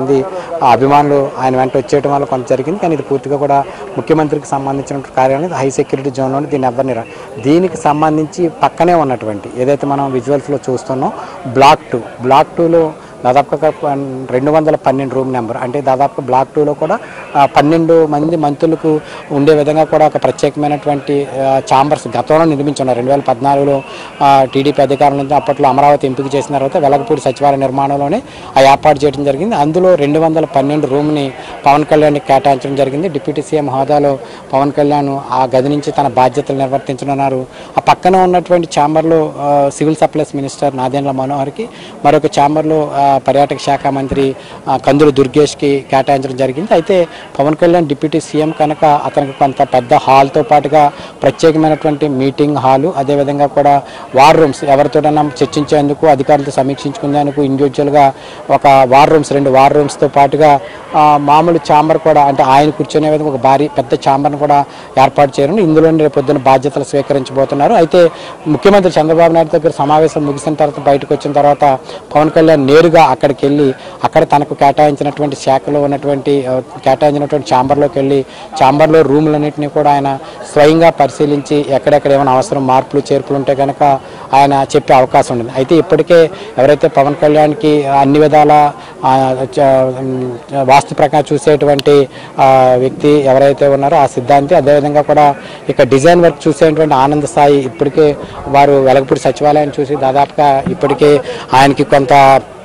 కొంతమంది ఆ, అభిమానులు ఆయన వెంట వచ్చేయడం వల్ల కొంత జరిగింది కానీ ఇది పూర్తిగా కూడా ముఖ్యమంత్రికి సంబంధించిన కార్యాలయం ఇది హై సెక్యూరిటీ జోన్లోని దీన్ని ఎవరిని రా- దీనికి సంబంధించి పక్కనే ఉన్నటువంటి ఏదైతే మనం విజువల్స్లో చూస్తున్నాం బ్లాక్ టూ బ్లాక్ టూలో దాదాపుగా పన్- రెండు వందల పన్నెండు రూమ్ నెంబర్ అంటే దాదాపు బ్లాక్ టూలో కూడా ఆ, పన్నెండు మంది మంత్రులకు ఉండే విధంగా కూడా ఒక ప్రత్యేకమైనటువంటి ఛాంబర్స్ గతంలో నిర్మించున్నారు రెండు వేల పద్నాలుగులో టీడీపీ అధికారం నుంచి అప్పట్లో అమరావతి ఎంపిక చేసిన తర్వాత వెలగపూడి సచివాలయ నిర్మాణంలోనే ఆ ఏర్పాటు చేయడం జరిగింది అందులో రెండు వందల పన్నెండు రూమ్ని పవన్ కళ్యాణ్కి కేటాయించడం జరిగింది డిప్యూటీ సీఎం హోదాలో పవన్ కళ్యాణ్ ఆ గది నుంచి తన బాధ్యతలు నిర్వర్తించనున్నారు ఆ పక్కన ఉన్నటువంటి ఛాంబర్లో ఆ, సివిల్ సప్లైస్ మినిస్టర్ నాదేంద్ర మనోహర్కి మరొక ఛాంబర్లో ఆ, పర్యాటక శాఖ మంత్రి ఆ, కందులు దుర్గేష్కి కేటాయించడం జరిగింది అయితే పవన్ కళ్యాణ్ డిప్యూటీ సీఎం కనుక అతనికి కొంత పెద్ద హాల్తో పాటుగా ప్రత్యేకమైనటువంటి మీటింగ్ హాలు అదేవిధంగా కూడా వార్ రూమ్స్ ఎవరితోనైనా చర్చించేందుకు అధికారులతో సమీక్షించుకునేందుకు ఇండివిజువల్గా ఒక వార్ రూమ్స్ రెండు వార్ రూమ్స్తో పాటుగా ఆ, మామూలు ఛాంబర్ కూడా అంటే ఆయన కూర్చునే విధంగా ఒక భారీ పెద్ద ఛాంబర్ను కూడా ఏర్పాటు చేయడం ఇందులో రేపు పొద్దున బాధ్యతలు స్వీకరించబోతున్నారు అయితే ముఖ్యమంత్రి చంద్రబాబు నాయుడు దగ్గర సమావేశం ముగిసిన తర్వాత బయటకు వచ్చిన తర్వాత పవన్ కళ్యాణ్ నేరుగా అక్కడికి వెళ్ళి అక్కడ తనకు కేటాయించినటువంటి శాఖలో ఉన్నటువంటి ఆ, కేటాయించినటువంటి ఛాంబర్లోకి వెళ్ళి ఛాంబర్లో రూములన్నింటినీ కూడా ఆయన స్వయంగా పరిశీలించి ఎక్కడెక్కడ ఏమైనా అవసరం మార్పులు చేర్పులు ఉంటే కనుక ఆయన చెప్పే అవకాశం ఉంది అయితే ఇప్పటికే ఎవరైతే పవన్ కళ్యాణ్కి అన్ని విధాల ఆ, చ- ఉమ్, వాస్తు ప్రకారం చూసేటువంటి ఆ, వ్యక్తి ఎవరైతే ఉన్నారో ఆ సిద్ధాంతి అదేవిధంగా కూడా ఇక డిజైన్ వర్క్ చూసేటువంటి ఆనంద్ సాయి ఇప్పటికే వారు వెలగపూడి సచివాలయాన్ని చూసి దాదాపుగా ఇప్పటికే ఆయనకి కొంత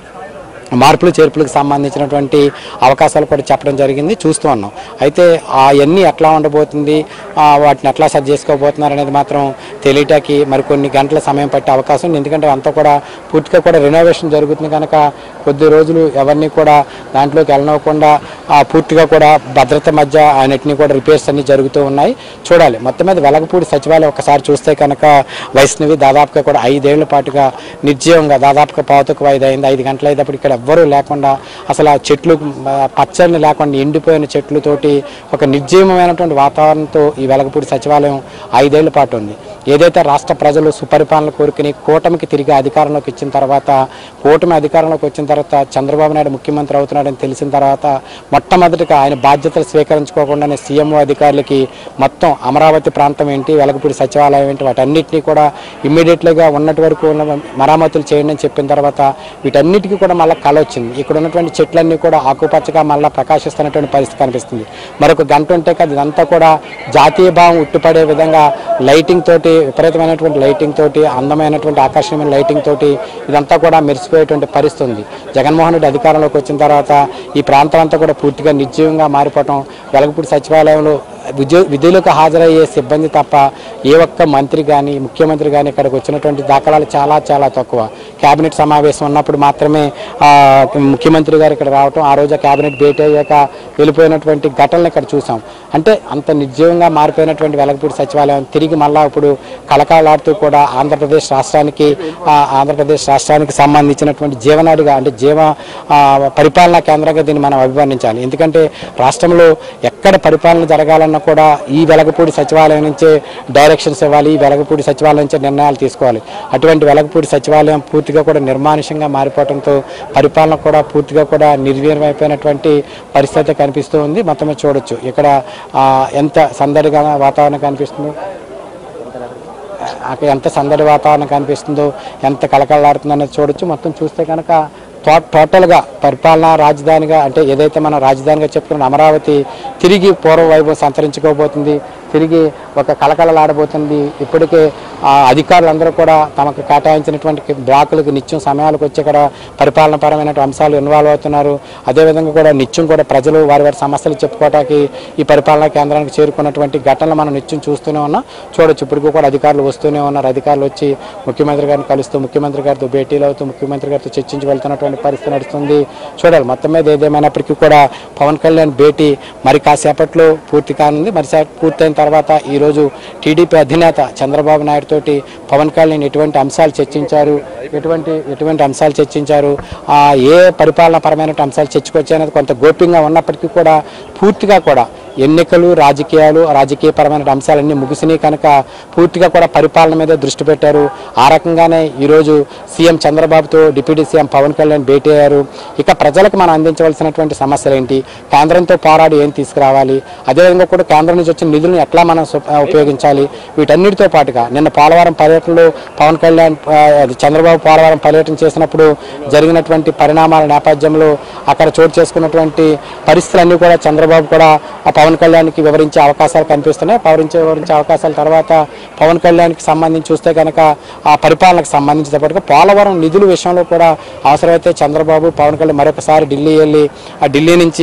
మార్పులు చేర్పులకు సంబంధించినటువంటి అవకాశాలు కూడా చెప్పడం జరిగింది చూస్తూ ఉన్నాం అయితే అవన్నీ ఎట్లా ఉండబోతుంది ఆ, వాటిని ఎట్లా సరి చేసుకోబోతున్నారు అనేది మాత్రం తెలియటానికి మరికొన్ని గంటల సమయం పట్టే అవకాశం ఉంది ఎందుకంటే అంతా కూడా పూర్తిగా కూడా రెనోవేషన్ జరుగుతుంది కనుక కొద్ది రోజులు ఎవరిని కూడా దాంట్లోకి వెళ్ళనివ్వకుండా ఆ, పూర్తిగా కూడా భద్రత మధ్య అన్నిటిని కూడా రిపేర్స్ అన్ని జరుగుతూ ఉన్నాయి చూడాలి మొత్తం మీద వెలగపూడి సచివాలయం ఒకసారి చూస్తే కనుక వైష్ణవి దాదాపుగా కూడా ఐదేళ్ల పాటుగా నిర్జీవంగా దాదాపుగా పావుతకు ఐదు అయింది ఐదు గంటలు అయ్యేటప్పుడు ఇక్కడ ఎవ్వరూ లేకుండా అసలు ఆ చెట్లు ఆ, పచ్చని లేకుండా ఎండిపోయిన చెట్లతోటి ఒక నిర్జీవమైనటువంటి వాతావరణంతో ఈ వెలగపూడి సచివాలయం ఐదేళ్ల పాటు ఉంది ఏదైతే రాష్ట్ర ప్రజలు సుపరిపాలన కోరుకుని కూటమికి తిరిగి అధికారంలోకి ఇచ్చిన తర్వాత కూటమి అధికారంలోకి వచ్చిన తర్వాత చంద్రబాబు నాయుడు ముఖ్యమంత్రి అవుతున్నాడని తెలిసిన తర్వాత మొట్టమొదటిగా ఆయన బాధ్యతలు స్వీకరించుకోకుండానే సీఎంఓ అధికారులకి మొత్తం అమరావతి ప్రాంతం ఏంటి వెలగపూడి సచివాలయం ఏంటి వాటన్నిటిని కూడా ఇమ్మీడియట్లీగా ఉన్నటి వరకు ఉన్న మరామతులు చేయండి అని చెప్పిన తర్వాత వీటన్నిటికీ కూడా మళ్ళీ కళ వచ్చింది ఇక్కడ ఉన్నటువంటి చెట్లన్నీ కూడా ఆకుపచ్చగా మళ్ళీ ప్రకాశిస్తున్నటువంటి పరిస్థితి కనిపిస్తుంది మరొక గంట ఉంటే కదా ఇదంతా కూడా జాతీయ భావం ఉట్టిపడే విధంగా లైటింగ్ తోటి విపరీతమైనటువంటి లైటింగ్ తోటి అందమైనటువంటి ఆకర్షణీయమైన లైటింగ్ తోటి ఇదంతా కూడా మెరిసిపోయేటువంటి పరిస్థితి ఉంది జగన్మోహన్ రెడ్డి అధికారంలోకి వచ్చిన తర్వాత ఈ ప్రాంతం అంతా కూడా పూర్తిగా నిర్జీవంగా మారిపోవటం వెలగపూడి సచివాలయంలో విద్యు విధులకు హాజరయ్యే సిబ్బంది తప్ప ఏ ఒక్క మంత్రి కానీ ముఖ్యమంత్రి కానీ ఇక్కడికి వచ్చినటువంటి దాఖలాలు చాలా చాలా తక్కువ కేబినెట్ సమావేశం ఉన్నప్పుడు మాత్రమే ఆ, ముఖ్యమంత్రి గారు ఇక్కడ రావటం ఆ రోజు ఆ కేబినెట్ భేటీ అయ్యాక వెళ్ళిపోయినటువంటి ఘటనలు ఇక్కడ చూసాం అంటే అంత నిర్జీవంగా మారిపోయినటువంటి వెలగపూడి సచివాలయం తిరిగి మళ్ళా ఇప్పుడు కలకాలాడుతూ కూడా ఆంధ్రప్రదేశ్ రాష్ట్రానికి ఆ, ఆంధ్రప్రదేశ్ రాష్ట్రానికి సంబంధించినటువంటి జీవనాడిగా అంటే జీవ ఆ, పరిపాలనా కేంద్రంగా దీన్ని మనం అభివర్ణించాలి ఎందుకంటే రాష్ట్రంలో ఎక్కడ పరిపాలన జరగాలన్నా కూడా ఈ వెలగపూడి సచివాలయం నుంచే డైరెక్షన్స్ ఇవ్వాలి ఈ వెలగపూడి సచివాలయం నుంచే నిర్ణయాలు తీసుకోవాలి అటువంటి వెలగపూడి సచివాలయం పూర్తిగా కూడా నిర్మానుష్యంగా మారిపోవడంతో పరిపాలన కూడా పూర్తిగా కూడా నిర్వీర్యం అయిపోయినటువంటి పరిస్థితి కనిపిస్తూ ఉంది మొత్తం మీద చూడొచ్చు ఇక్కడ ఆ, ఎంత సందడిగా వాతావరణం కనిపిస్తుందో అక్కడ ఎంత సందడి వాతావరణం కనిపిస్తుందో ఎంత కలకలాడుతుందో అనేది చూడొచ్చు మొత్తం చూస్తే కనుక టో- టోటల్గా పరిపాలనా రాజధానిగా అంటే ఏదైతే మనం రాజధానిగా చెప్పుకున్న అమరావతి తిరిగి పూర్వ వైభవం సంతరించుకోబోతుంది తిరిగి ఒక కలకలలాడబోతుంది ఇప్పటికే ఆ అధికారులందరూ కూడా తమకు కేటాయించినటువంటి బ్లాకులకు నిత్యం సమయాలకు వచ్చి ఇక్కడ పరిపాలనపరమైన అంశాలు ఇన్వాల్వ్ అవుతున్నారు అదేవిధంగా కూడా నిత్యం కూడా ప్రజలు వారి వారి సమస్యలు చెప్పుకోవటానికి ఈ పరిపాలనా కేంద్రానికి చేరుకున్నటువంటి ఘటనలు మనం నిత్యం చూస్తూనే ఉన్నాం చూడొచ్చు ఇప్పటికీ కూడా అధికారులు వస్తూనే ఉన్నారు అధికారులు వచ్చి ముఖ్యమంత్రి గారిని కలుస్తూ ముఖ్యమంత్రి గారితో భేటీలు అవుతూ ముఖ్యమంత్రి గారితో చర్చించి వెళ్తున్నటువంటి పరిస్థితి నడుస్తుంది చూడాలి మొత్తం మీద ఏదేమైనప్పటికీ కూడా పవన్ కళ్యాణ్ భేటీ మరి కాసేపట్లో పూర్తి కానుంది మరి సా- పూర్తయిన తర్వాత ఈరోజు టీడీపీ అధినేత చంద్రబాబు నాయుడు తోటి పవన్ కళ్యాణ్ ఎటువంటి అంశాలు చర్చించారు ఎటువంటి ఎటువంటి అంశాలు చర్చించారు ఆ, ఏ పరిపాలన పరమైన అంశాలు చర్చకొచ్చాయనేది కొంత గోప్యంగా ఉన్నప్పటికీ కూడా పూర్తిగా కూడా ఎన్నికలు రాజకీయాలు రాజకీయపరమైన అంశాలన్నీ ముగిసినాయి కనుక పూర్తిగా కూడా పరిపాలన మీద దృష్టి పెట్టారు ఆ రకంగానే ఈరోజు సీఎం చంద్రబాబుతో డిప్యూటీ సీఎం పవన్ కళ్యాణ్ భేటీ అయ్యారు ఇక ప్రజలకు మనం అందించవలసినటువంటి సమస్యలు ఏంటి కేంద్రంతో పోరాడి ఏం తీసుకురావాలి అదేవిధంగా కూడా కేంద్రం నుంచి వచ్చిన నిధులను ఎట్లా మనం సు- ఆ, ఉపయోగించాలి వీటన్నిటితో పాటుగా నిన్న పోలవరం పర్యటనలో పవన్ కళ్యాణ్ ఆ, అది చంద్రబాబు పోలవరం పర్యటన చేసినప్పుడు జరిగినటువంటి పరిణామాల నేపథ్యంలో అక్కడ చోటు చేసుకున్నటువంటి పరిస్థితులన్నీ కూడా చంద్రబాబు కూడా ఆ పవన్ కళ్యాణ్కి వివరించే అవకాశాలు కనిపిస్తున్నాయి వివరించే వివరించే అవకాశాల తర్వాత పవన్ కళ్యాణ్కి సంబంధించి చూస్తే కనుక ఆ పరిపాలనకు సంబంధించిన పాటుగా పోలవరం నిధుల విషయంలో కూడా అవసరమైతే చంద్రబాబు పవన్ కళ్యాణ్ మరొకసారి ఢిల్లీ వెళ్ళి ఆ ఢిల్లీ నుంచి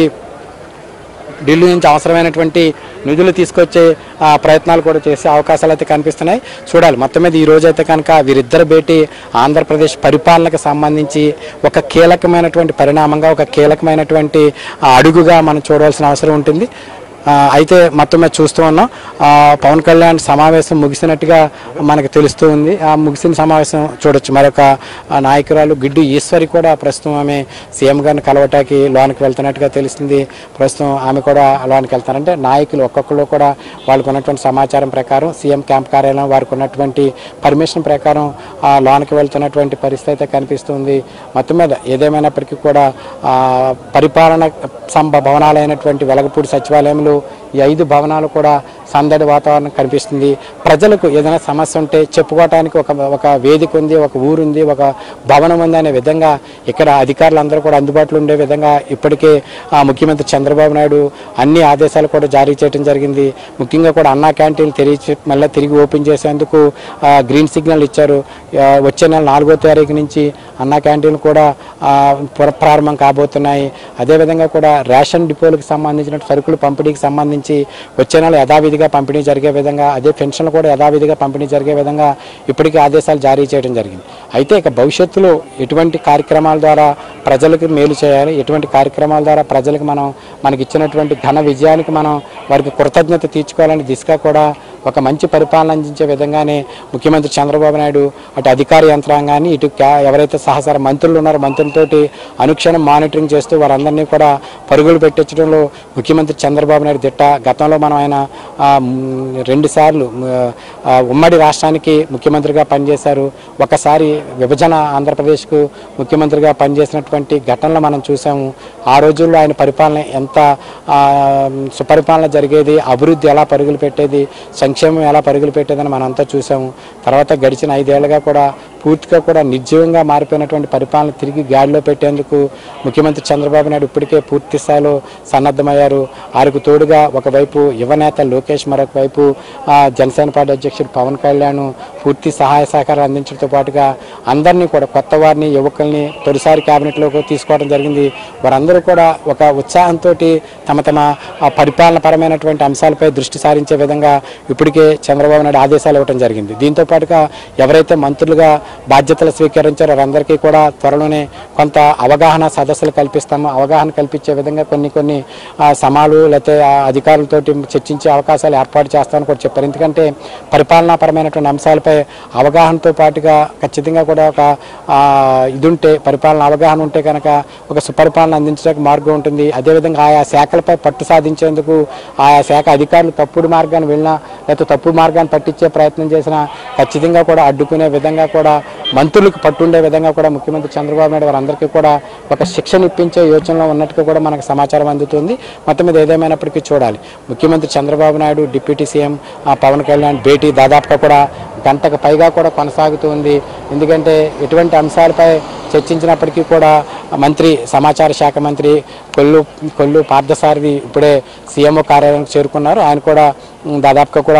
ఢిల్లీ నుంచి అవసరమైనటువంటి నిధులు తీసుకొచ్చే ఆ, ప్రయత్నాలు కూడా చేసే అవకాశాలు అయితే కనిపిస్తున్నాయి చూడాలి మొత్తం మీద ఈ రోజు అయితే కనుక వీరిద్దరు భేటీ ఆంధ్రప్రదేశ్ పరిపాలనకు సంబంధించి ఒక కీలకమైనటువంటి పరిణామంగా ఒక కీలకమైనటువంటి ఆ, అడుగుగా మనం చూడవలసిన అవసరం ఉంటుంది ఆ, అయితే మొత్తం మీద చూస్తూ ఉన్నాం ఆ, పవన్ కళ్యాణ్ సమావేశం ముగిసినట్టుగా మనకు తెలుస్తూ ఉంది ఆ ముగిసిన సమావేశం చూడొచ్చు మరొక ఆ, నాయకురాలు గిడ్డు ఈశ్వరి కూడా ప్రస్తుతం ఆమె సీఎం గారిని కలవటానికి లోనికి వెళ్తున్నట్టుగా తెలుస్తుంది ప్రస్తుతం ఆమె కూడా లోనికి వెళ్తారంటే నాయకులు ఒక్కొక్కరు కూడా వాళ్ళకు ఉన్నటువంటి సమాచారం ప్రకారం సీఎం క్యాంప్ కార్యాలయం వారికి ఉన్నటువంటి పర్మిషన్ ప్రకారం ఆ, లోనికి వెళ్తున్నటువంటి పరిస్థితి అయితే కనిపిస్తుంది మొత్తం మీద ఏదేమైనప్పటికీ కూడా ఆ, పరిపాలన సంభ భవనాలైనటువంటి వెలగపూడి సచివాలయంలో ఈ ఐదు భవనాలు కూడా సందడి వాతావరణం కనిపిస్తుంది ప్రజలకు ఏదైనా సమస్య ఉంటే చెప్పుకోవటానికి ఒక ఒక వేదిక ఉంది ఒక ఊరుంది ఒక భవనం ఉంది అనే విధంగా ఇక్కడ అధికారులందరూ కూడా అందుబాటులో ఉండే విధంగా ఇప్పటికే ఆ, ముఖ్యమంత్రి చంద్రబాబు నాయుడు అన్ని ఆదేశాలు కూడా జారీ చేయడం జరిగింది ముఖ్యంగా కూడా అన్నా క్యాంటీన్ తెరిచి మళ్ళీ తిరిగి ఓపెన్ చేసేందుకు ఆ, గ్రీన్ సిగ్నల్ ఇచ్చారు ఆ, వచ్చే నెల నాలుగో తారీఖు నుంచి అన్నా క్యాంటీన్లు కూడా ఆ, పుర- ప్రారంభం కాబోతున్నాయి అదేవిధంగా కూడా రేషన్ డిపోలకు సంబంధించిన సరుకులు పంపిణీకి సంబంధించి వచ్చే నెల యథావిధిగా పంపిణీ జరిగే విధంగా అదే పెన్షన్లు కూడా యథావిధిగా పంపిణీ జరిగే విధంగా ఇప్పటికే ఆదేశాలు జారీ చేయడం జరిగింది అయితే ఇక భవిష్యత్తులో ఎటువంటి కార్యక్రమాల ద్వారా ప్రజలకు మేలు చేయాలి ఎటువంటి కార్యక్రమాల ద్వారా ప్రజలకు మనం మనకి ఇచ్చినటువంటి ఘన విజయానికి మనం వారికి కృతజ్ఞత తీర్చుకోవాలని దిశగా కూడా ఒక మంచి పరిపాలన అందించే విధంగానే ముఖ్యమంత్రి చంద్రబాబు నాయుడు అటు అధికార యంత్రాంగాన్ని ఇటు క్యా- ఎవరైతే సహసార మంత్రులు ఉన్నారో మంత్రులతోటి అనుక్షణం మానిటరింగ్ చేస్తూ వారందరినీ కూడా పరుగులు పెట్టించడంలో ముఖ్యమంత్రి చంద్రబాబు నాయుడు దిట్ట గతంలో మనం ఆయన ఆ, మ్, రెండు సార్లు మ్, ఆ, ఉమ్మడి రాష్ట్రానికి ముఖ్యమంత్రిగా పనిచేశారు ఒకసారి విభజన ఆంధ్రప్రదేశ్కు ముఖ్యమంత్రిగా పనిచేసినటువంటి ఘటనలు మనం చూసాము ఆ రోజుల్లో ఆయన పరిపాలన ఎంత ఆ, సుపరిపాలన జరిగేది అభివృద్ధి ఎలా పరుగులు పెట్టేది సంక్షేమం ఎలా పరుగులు పెట్టేదని మనం అంతా చూసాము తర్వాత గడిచిన ఐదేళ్లుగా కూడా పూర్తిగా కూడా నిర్జీవంగా మారిపోయినటువంటి పరిపాలన తిరిగి గాడిలో పెట్టేందుకు ముఖ్యమంత్రి చంద్రబాబు నాయుడు ఇప్పటికే పూర్తి స్థాయిలో సన్నద్ధమయ్యారు వారికి తోడుగా ఒకవైపు యువనేత లోకేష్ మరొక వైపు ఆ, జనసేన పార్టీ అధ్యక్షుడు పవన్ కళ్యాణ్ పూర్తి సహాయ సహకారాలు అందించడంతో పాటుగా అందరినీ కూడా కొత్త వారిని యువకుల్ని తొలిసారి క్యాబినెట్లోకి తీసుకోవడం జరిగింది వారందరూ కూడా ఒక ఉత్సాహంతో తమ తమ ఆ, పరిపాలన పరమైనటువంటి అంశాలపై దృష్టి సారించే విధంగా ఇప్పటికే చంద్రబాబు నాయుడు ఆదేశాలు ఇవ్వడం జరిగింది దీంతో పాటుగా ఎవరైతే మంత్రులుగా బాధ్యతలు స్వీకరించారో వారందరికీ కూడా త్వరలోనే కొంత అవగాహన సదస్సులు కల్పిస్తాము అవగాహన కల్పించే విధంగా కొన్ని కొన్ని ఆ, సమాలు లేకపోతే ఆ అధికారులతోటి చర్చించే అవకాశాలు ఏర్పాటు చేస్తామని కూడా చెప్పారు ఎందుకంటే పరిపాలనాపరమైనటువంటి అంశాలపై అవగాహనతో పాటుగా ఖచ్చితంగా కూడా ఒక ఆ, ఇది ఉంటే పరిపాలన అవగాహన ఉంటే కనుక ఒక సుపరిపాలన అందించడానికి మార్గం ఉంటుంది అదేవిధంగా ఆయా శాఖలపై పట్టు సాధించేందుకు ఆయా శాఖ అధికారులు తప్పుడు మార్గాన్ని వెళ్ళినా లేకపోతే తప్పుడు మార్గాన్ని పట్టించే ప్రయత్నం చేసినా ఖచ్చితంగా కూడా అడ్డుకునే విధంగా కూడా మంత్రులకు పట్టుండే విధంగా కూడా ముఖ్యమంత్రి చంద్రబాబు నాయుడు వారందరికీ కూడా ఒక శిక్షణ ఇప్పించే యోచనలో ఉన్నట్టుగా కూడా మనకు సమాచారం అందుతుంది మొత్తం మీద ఏదేమైనప్పటికీ చూడాలి ముఖ్యమంత్రి చంద్రబాబు నాయుడు డిప్యూటీ సీఎం ఆ, పవన్ కళ్యాణ్ భేటీ దాదాపుగా కూడా గంటకు పైగా కూడా కొనసాగుతుంది ఎందుకంటే ఎటువంటి అంశాలపై చర్చించినప్పటికీ కూడా మంత్రి సమాచార శాఖ మంత్రి కొల్లు కొల్లు పార్థసారథి ఇప్పుడే సీఎంఓ కార్యాలయానికి చేరుకున్నారు ఆయన కూడా ఉమ్, దాదాపుగా కూడా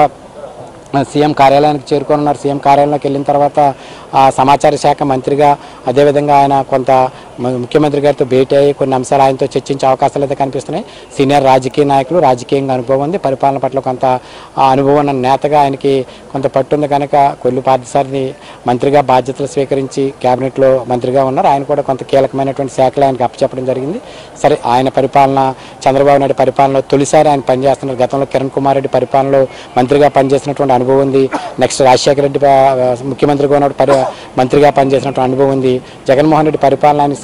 సీఎం కార్యాలయానికి చేరుకోనున్నారు సీఎం కార్యాలయంలోకి వెళ్ళిన తర్వాత ఆ సమాచార శాఖ మంత్రిగా అదేవిధంగా ఆయన కొంత ము- ముఖ్యమంత్రి గారితో భేటీ అయ్యి కొన్ని అంశాలు ఆయనతో చర్చించే అవకాశాలు అయితే కనిపిస్తున్నాయి సీనియర్ రాజకీయ నాయకులు రాజకీయంగా అనుభవం ఉంది పరిపాలన పట్ల కొంత ఆ అనుభవం ఉన్న నేతగా ఆయనకి కొంత పట్టుంది కనుక కొల్లు పార్థసారిని మంత్రిగా బాధ్యతలు స్వీకరించి కేబినెట్లో మంత్రిగా ఉన్నారు ఆయన కూడా కొంత కీలకమైనటువంటి శాఖలు ఆయనకి అప్పచెప్పడం జరిగింది సరే ఆయన పరిపాలన చంద్రబాబు నాయుడు పరిపాలనలో తొలిసారి ఆయన పనిచేస్తున్నారు గతంలో కిరణ్ కుమార్ రెడ్డి పరిపాలనలో మంత్రిగా పనిచేసినటువంటి అనుభవం ఉంది నెక్స్ట్ రాజశేఖర రెడ్డి ప- ముఖ్యమంత్రిగా ఉన్నప్పుడు పరి మంత్రిగా పనిచేసినటువంటి అనుభవం ఉంది జగన్మోహన్ రెడ్డి పరిపాలన ఆయన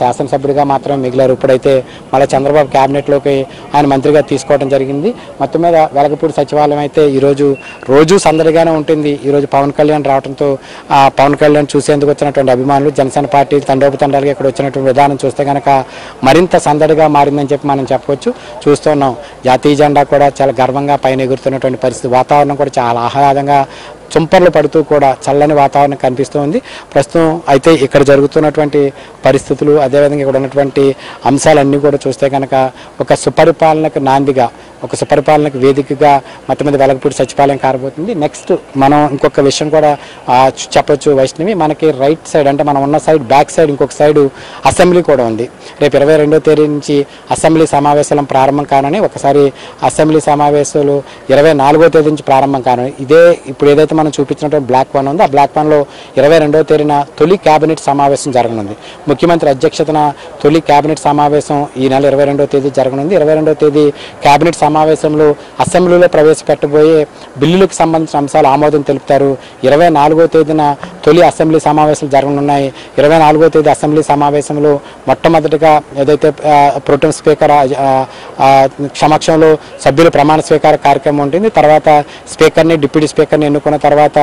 శాసనసభ్యుడిగా మాత్రమే మిగిలారు ఇప్పుడైతే మళ్ళీ చంద్రబాబు క్యాబినెట్లోకి ఆయన మంత్రిగా తీసుకోవడం జరిగింది మొత్తం మీద వెలగపూడి సచివాలయం అయితే ఈరోజు రోజు సందడిగానే ఉంటుంది ఈరోజు పవన్ కళ్యాణ్ రావడంతో ఆ పవన్ కళ్యాణ్ చూసేందుకు వచ్చినటువంటి అభిమానులు జనసేన పార్టీ తండోపతండాలుగా ఇక్కడ వచ్చినటువంటి విధానం చూస్తే కనుక మరింత సందడిగా మారిందని చెప్పి మనం చెప్పవచ్చు చూస్తున్నాం జాతీయ జెండా కూడా చాలా గర్వంగా పైన ఎగురుతున్నటువంటి పరిస్థితి వాతావరణం కూడా చాలా ఆహ్లాదంగా చుంపర్లు పడుతూ కూడా చల్లని వాతావరణం కనిపిస్తుంది ప్రస్తుతం అయితే ఇక్కడ జరుగుతున్నటువంటి పరిస్థితులు అదేవిధంగా ఇక్కడ ఉన్నటువంటి అంశాలన్నీ కూడా చూస్తే కనుక ఒక సుపరిపాలనకు నాందిగా ఒక సుపరిపాలనకు వేదికగా మొత్తం మీద వెలగపూడి సచివాలయం కారబోతుంది నెక్స్ట్ మనం ఇంకొక విషయం కూడా ఆ, చెప్పొచ్చు వైష్ణవి మనకి రైట్ సైడ్ అంటే మనం ఉన్న సైడ్ బ్యాక్ సైడ్ ఇంకొక సైడ్ అసెంబ్లీ కూడా ఉంది రేపు ఇరవై రెండో తేదీ నుంచి అసెంబ్లీ సమావేశాలు ప్రారంభం కానని ఒకసారి అసెంబ్లీ సమావేశాలు ఇరవై నాలుగో తేదీ నుంచి ప్రారంభం కానని ఇదే ఇప్పుడు ఏదైతే మనం చూపించినటువంటి బ్లాక్ వన్ ఉందో ఆ బ్లాక్ వన్లో ఇరవై రెండో తేదీన తొలి కేబినెట్ సమావేశం జరగనుంది ముఖ్యమంత్రి అధ్యక్షతన తొలి కేబినెట్ సమావేశం ఈ నెల ఇరవై రెండో తేదీ జరగనుంది ఇరవై రెండో తేదీ కేబినెట్ సమావేశంలో అసెంబ్లీలో ప్రవేశపెట్టబోయే బిల్లులకు సంబంధించిన అంశాలు ఆమోదం తెలుపుతారు ఇరవై నాలుగో తేదీన తొలి అసెంబ్లీ సమావేశాలు జరగనున్నాయి ఇరవై నాలుగో తేదీ అసెంబ్లీ సమావేశంలో మొట్టమొదటిగా ఏదైతే ఆ, ప్రోటెం స్పీకర్ ఆ, ఆ, సమక్షంలో సభ్యుల ప్రమాణ స్వీకార కార్యక్రమం ఉంటుంది తర్వాత స్పీకర్ని డిప్యూటీ స్పీకర్ని ఎన్నుకున్న తర్వాత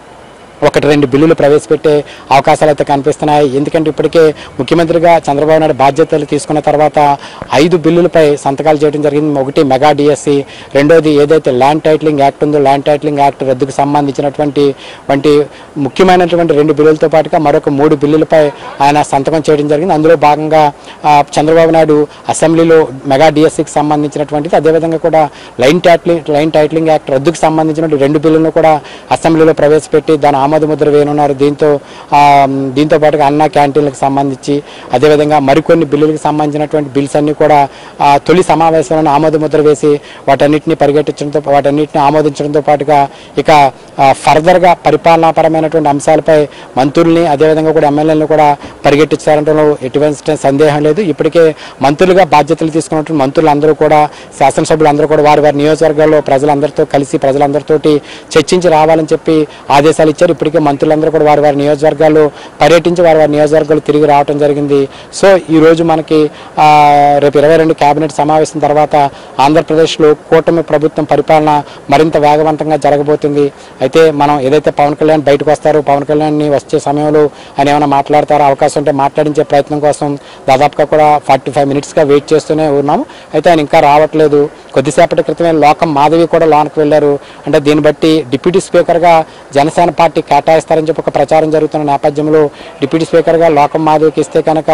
ఒకటి రెండు బిల్లులు ప్రవేశపెట్టే అవకాశాలు అయితే కనిపిస్తున్నాయి ఎందుకంటే ఇప్పటికే ముఖ్యమంత్రిగా చంద్రబాబు నాయుడు బాధ్యతలు తీసుకున్న తర్వాత ఐదు బిల్లులపై సంతకాలు చేయడం జరిగింది ఒకటి మెగా డిఎస్సి రెండోది ఏదైతే ల్యాండ్ టైటిలింగ్ యాక్ట్ ఉందో ల్యాండ్ టైటిలింగ్ యాక్ట్ రద్దుకు సంబంధించినటువంటి వంటి ముఖ్యమైనటువంటి రెండు బిల్లులతో పాటుగా మరొక మూడు బిల్లులపై ఆయన సంతకం చేయడం జరిగింది అందులో భాగంగా ఆ, చంద్రబాబు నాయుడు అసెంబ్లీలో మెగా డిఎస్సికి సంబంధించినటువంటిది అదేవిధంగా కూడా land titling land titling act రద్దుకు సంబంధించినటువంటి రెండు బిల్లులను కూడా అసెంబ్లీలో ప్రవేశపెట్టి దాని ఆమోద ముద్ర వేయనున్నారు దీంతో ఆ, దీంతో పాటుగా అన్న క్యాంటీన్లకు సంబంధించి అదేవిధంగా మరికొన్ని బిల్లులకు సంబంధించినటువంటి బిల్స్ అన్ని కూడా ఆ, తొలి సమావేశంలో ఆమోద ముద్ర వేసి వాటన్నిటిని పరిగెట్టించడంతో వాటన్నిటిని ఆమోదించడంతో పాటుగా ఇక ఆ, ఫర్దర్గా పరిపాలనాపరమైనటువంటి అంశాలపై మంత్రుల్ని అదేవిధంగా కూడా ఎమ్మెల్యేలను కూడా పరిగెట్టించారంటలో ఎటువంటి సందేహం లేదు ఇప్పటికే మంత్రులుగా బాధ్యతలు తీసుకున్నటువంటి మంత్రులందరూ కూడా శాసనసభ్యులందరూ కూడా వారి వారి నియోజకవర్గాల్లో ప్రజలందరితో కలిసి ప్రజలందరితోటి చర్చించి రావాలని చెప్పి ఆదేశాలు ఇచ్చారు ఇప్పటికే మంత్రులందరూ కూడా వారి వారి నియోజకవర్గాల్లో పర్యటించి వారి వారి నియోజకవర్గాలు తిరిగి రావడం జరిగింది సో ఈ రోజు మనకి ఆ, రేపు ఇరవై రెండు కేబినెట్ సమావేశం తర్వాత ఆంధ్రప్రదేశ్లో కూటమి ప్రభుత్వం పరిపాలన మరింత వేగవంతంగా జరగబోతుంది అయితే మనం ఏదైతే పవన్ కళ్యాణ్ బయటకు వస్తారో పవన్ కళ్యాణ్ని వచ్చే సమయంలో ఆయన ఏమైనా మాట్లాడతారో అవకాశం ఉంటే మాట్లాడించే ప్రయత్నం కోసం దాదాపుగా కూడా ఫార్టీ ఫైవ్ మినిట్స్గా వెయిట్ చేస్తూనే ఉన్నాము అయితే ఆయన ఇంకా రావట్లేదు కొద్దిసేపటి క్రితమే లోకం మాధవి కూడా లోనికి వెళ్ళారు అంటే దీన్ని బట్టి డిప్యూటీ స్పీకర్గా జనసేన పార్టీ కేటాయిస్తారని చెప్పి ఒక ప్రచారం జరుగుతున్న నేపథ్యంలో డిప్యూటీ స్పీకర్గా లోకం మాధవికి ఇస్తే కనుక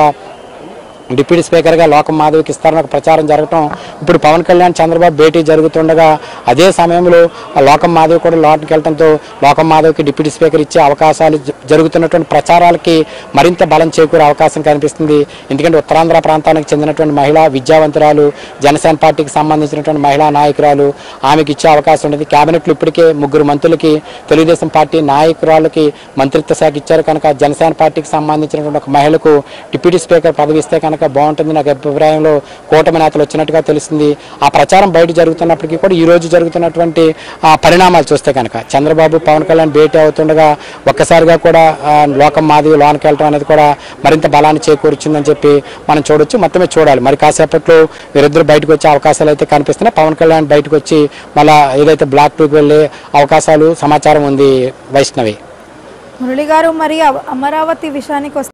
డిప్యూటీ స్పీకర్గా లోకం మాధవికి ఇస్తారని ఒక ప్రచారం జరగటం ఇప్పుడు పవన్ కళ్యాణ్ చంద్రబాబు భేటీ జరుగుతుండగా అదే సమయంలో ఆ లోకం మాధవి కూడా లోటుకి వెళ్ళడంతో లోకం మాధవికి డిప్యూటీ స్పీకర్ ఇచ్చే అవకాశాలు జ- జరుగుతున్నటువంటి ప్రచారాలకి మరింత బలం చేకూరే అవకాశం కనిపిస్తుంది ఎందుకంటే ఉత్తరాంధ్ర ప్రాంతానికి చెందినటువంటి మహిళా విద్యావంతురాలు జనసేన పార్టీకి సంబంధించినటువంటి మహిళా నాయకురాలు ఆమెకి ఇచ్చే అవకాశం ఉండేది కేబినెట్లు ఇప్పటికే ముగ్గురు మంత్రులకి తెలుగుదేశం పార్టీ నాయకురాలకి మంత్రిత్వ శాఖ ఇచ్చారు కనుక జనసేన పార్టీకి సంబంధించినటువంటి ఒక మహిళకు డిప్యూటీ స్పీకర్ పదవి ఇస్తే కనుక బాగుంటుంది నాకు అభిప్రాయంలో కూటమి నేతలు వచ్చినట్టుగా తెలిసింది ఆ ప్రచారం బయట జరుగుతున్నప్పటికీ కూడా ఈ రోజు జరుగుతున్నటువంటి ఆ పరిణామాలు చూస్తే కనుక చంద్రబాబు పవన్ కళ్యాణ్ భేటీ అవుతుండగా ఒక్కసారిగా కూడా ఆ, లోకం మాది లోనికి వెళ్ళడం అనేది కూడా మరింత బలాన్ని చేకూర్చిందని చెప్పి మనం చూడొచ్చు మొత్తమే చూడాలి మరి కాసేపట్లో వీరిద్దరు బయటకు వచ్చే అవకాశాలు అయితే కనిపిస్తున్నాయి పవన్ కళ్యాణ్ బయటకు వచ్చి మళ్ళా ఏదైతే బ్లాక్ టూకి వెళ్ళే అవకాశాలు సమాచారం ఉంది వైష్ణవి మురళి గారు మరి అవ- అమరావతి విషయానికి వస్తే